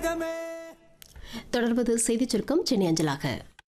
கடிதமே தொடர்வது செய்திச் சுருக்கம் சென்னை அஞ்சலாக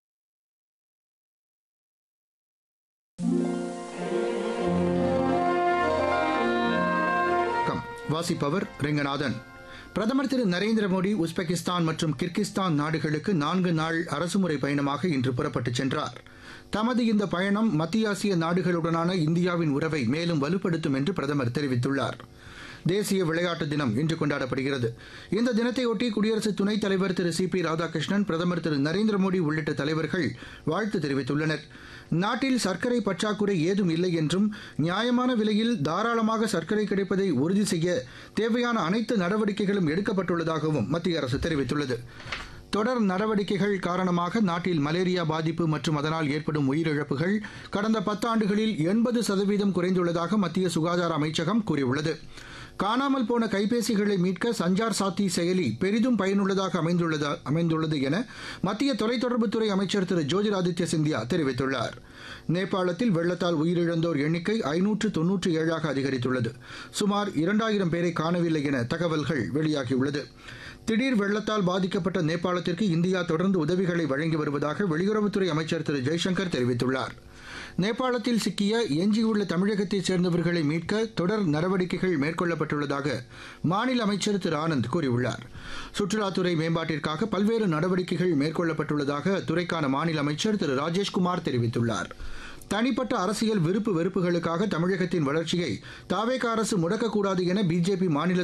வணக்கம் வாசிப்பவர் ரெங்கநாதன் பிரதமர் திரு நரேந்திர மோடி உஸ்பெகிஸ்தான் மற்றும் கிர்கிஸ்தான் நாடுகளுக்கு நான்கு நாள் அரசுமுறை பயணமாக இன்று புறப்பட்டுச் சென்றார் தமது இந்த பயணம் மத்திய ஆசிய நாடுகளுடனான இந்தியாவின் உறவை மேலும் வலுப்படுத்தும் என்று பிரதமர் தெரிவித்துள்ளார் தேசிய விளையாட்டு தினம் இன்று கொண்டாடப்படுகிறது இந்த தினத்தையொட்டி குடியரசு துணைத் தலைவர் திரு சி பி ராதாகிருஷ்ணன் பிரதமர் திரு நரேந்திர மோடி உள்ளிட்ட தலைவர்கள் வாழ்த்து தெரிவித்துள்ளனர் நாட்டில் சர்க்கரை பற்றாக்குறை ஏதும் இல்லை என்றும் நியாயமான விலையில் தாராளமாக சர்க்கரை கிடைப்பதை உறுதி செய்ய தேவையான அனைத்து நடவடிக்கைகளும் எடுக்கப்பட்டுள்ளதாகவும் மத்திய அரசு தெரிவித்துள்ளது தொடர் நடவடிக்கைகள் காரணமாக நாட்டில் மலேரியா பாதிப்பு மற்றும் அதனால் ஏற்படும் உயிரிழப்புகள் கடந்த பத்தாண்டுகளில் எண்பது சதவீதம் குறைந்துள்ளதாக மத்திய சுகாதார அமைச்சகம் கூறியுள்ளது காணாமல் போன கைபேசிகளை மீட்க சஞ்சார் சாத்தி செயலி பெரிதும் பயனுள்ளதாக அமைந்துள்ளதா அமைந்துள்ளது என மத்திய தொலைத்தொடர்புத்துறை அமைச்சர் திரு ஜோதிராதித்ய சிந்தியா தெரிவித்துள்ளார் நேபாளத்தில் வெள்ளத்தால் உயிரிழந்தோர் எண்ணிக்கை ஐநூற்று தொன்னூற்றி ஏழாக அதிகரித்துள்ளது சுமார் இரண்டாயிரம் பேரை காணவில்லை என தகவல்கள் வெளியாகியுள்ளது திடீர் வெள்ளத்தால் பாதிக்கப்பட்ட நேபாளத்திற்கு இந்தியா தொடர்ந்து உதவிகளை வழங்கி வருவதாக வெளியுறவுத்துறை அமைச்சர் திரு ஜெய்சங்கர் தெரிவித்துள்ளார் நேபாளத்தில் சிக்கிய எஞ்சியுள்ள தமிழகத்தைச் சேர்ந்தவர்களை மீட்க தொடர் நடவடிக்கைகள் மேற்கொள்ளப்பட்டுள்ளதாக மாநில அமைச்சர் திரு ஆனந்த் கூறியுள்ளார் சுற்றுலாத்துறை மேம்பாட்டிற்காக பல்வேறு நடவடிக்கைகள் மேற்கொள்ளப்பட்டுள்ளதாக அத்துறைக்கான மாநில அமைச்சர் திரு ராஜேஷ்குமார் தெரிவித்துள்ளார் தனிப்பட்ட அரசியல் விருப்பு வெறுப்புகளுக்காக தமிழகத்தின் வளர்ச்சியை தாவேக அரசு முடக்கக்கூடாது என பிஜேபி மாநில